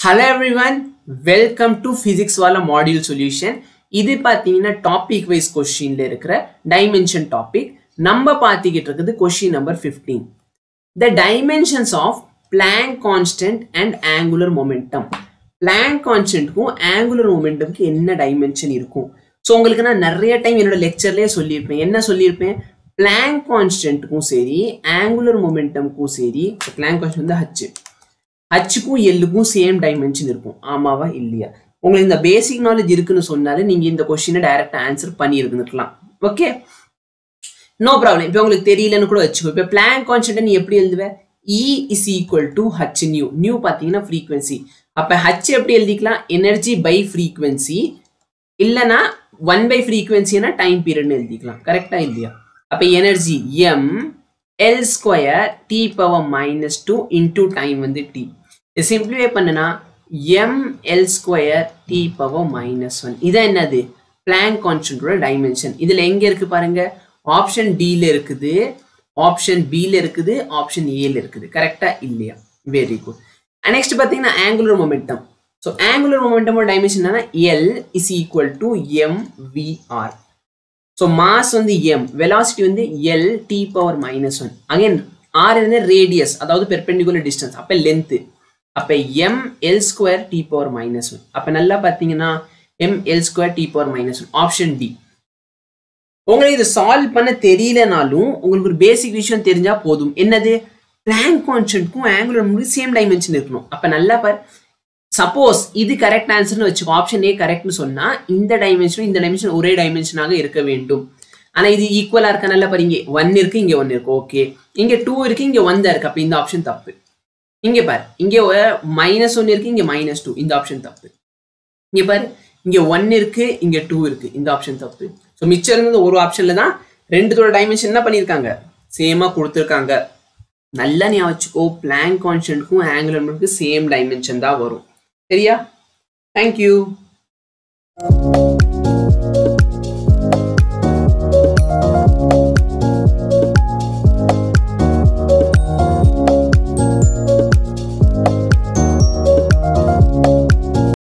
hello everyone welcome to Physics Wallah module solution இது பார்த்தீங்கன்னா topic wise கொஸ்டின்ல இருக்கிற டைமென்ஷன் டாபிக் நம்ம பார்த்துக்கிட்டு இருக்குது question number fifteen the dimensions of Planck constant and angular momentum Planck கான்ஸ்டன்ட்க்கும் ஆங்குலர் மொமெண்டம்க்கு என்ன டைமென்ஷன் இருக்கும் ஸோ உங்களுக்கு நான் நிறைய டைம் என்னோட லெக்சர்லேயே சொல்லியிருப்பேன் என்ன சொல்லியிருப்பேன் பிளாங்க் கான்ஸ்டன்ட்டுக்கும் சரி ஆங்குலர் மொமெண்டம்க்கும் சரி பிளாங்க் கான்ஸ்டன்ட் வந்து ஹச்சு ஹச்சுக்கும் எல்லுக்கும் சேம் டைமென்ஷன் இருக்கும் ஆமாவா இல்லையா உங்களுக்கு இந்த பேசிக் நாலேஜ் இருக்குன்னு சொன்னாலே நீங்க இந்த கொஸ்டினை டைரக்டா ஆன்சர் பண்ணியிருந்துருக்கலாம் ஓகே நோ ப்ராப்ளம் இப்போ உங்களுக்கு தெரியலன்னு கூட வச்சுக்கோ இப்போ பிளான் கான்ஸ்டன்ட் நீ எப்படி எழுதுவ E is equal to h nu nu பார்த்தீங்கன்னா ஃப்ரீக்வன்சி அப்போ ஹச் எப்படி எழுதிக்கலாம் எனர்ஜி பை ஃப்ரீக்வன்சி இல்லைனா ஒன் பை ஃப்ரீக்வன்சினா டைம் பீரியட்னு எழுதிக்கலாம் கரெக்டா இல்லையா அப்போ energy M L square T power minus two into time வந்து டி இது சிம்பிளிஃபை பண்ணுனா M L square T power minus one இதான் என்னது பிளாங்க் கான்ஸ்டன்டோட டைமென்ஷன் இதில் எங்கே இருக்குது பாருங்க ஆப்ஷன் டியில் இருக்குது ஆப்ஷன் பியில் இருக்குது ஆப்ஷன் ஏல இருக்குது கரெக்டா இல்லையா வெரி குட் நெக்ஸ்ட் பார்த்தீங்கன்னா ஆங்குலர் மொமெண்டம் ஸோ ஆங்குலர் மொமெண்டமோட டைமென்ஷன் என்னன்னா L is equal to M V R so mass M velocity வந்து L T power minus one again R வந்து ரேடியஸ் அதாவது பெர்பெண்டிகுலர் டிஸ்டன்ஸ் அப்போ லென்த்து அப்போ M L square T power minus one அப்போ நல்லா பார்த்தீங்கன்னா M L square T power minus one option D உங்களுக்கு இது சால்வ் பண்ண தெரியலனாலும் உங்களுக்கு ஒரு பேசிக் விஷயம் தெரிஞ்சா போதும் என்னது பிளாங்க் கான்ஸ்டன்ட்க்கும் ஆங்குலர் சேம் டைமென்ஷன் இருக்கணும் அப்போ நல்லா பார் சப்போஸ் இது கரெக்ட் ஆன்சர்னு வச்சுக்கோ ஆப்ஷன் ஏ கரெக்ட்னு சொன்னா இந்த டைமென்ஷனும் இந்த டைமென்ஷன் ஒரே டைமென்ஷனாக இருக்க வேண்டும் ஆனா இது ஈக்குவலா இருக்க நல்லா பாருங்க ஒன் இருக்கு இங்க ஒன் இருக்கு ஓகே இங்க டூ இருக்கு இங்க ஒன் தான் இருக்கு அப்ப இந்த ஆப்ஷன் தப்பு இங்க பாரு இங்க மைனஸ் ஒன் இருக்கு இங்க மைனஸ் டூ இந்த ஆப்ஷன் தப்பு இங்க பாரு இங்க ஒன் இருக்கு இங்க டூ இருக்கு இந்த ஆப்ஷன் தப்பு ஸோ மிச்சம் இருந்தது ஒரு ஆப்ஷன்ல தான் ரெண்டுத்தோட டைமென்ஷன் என்ன பண்ணியிருக்காங்க சேமா கொடுத்துருக்காங்க நல்லா ஞாபகம் வச்சுக்கோ பிளாங்க் கான்ஸ்டன்ட்க்கும் ஆங்குலர் சேம் டைமென்ஷன் தான் வரும் சரியா தேங்க்யூ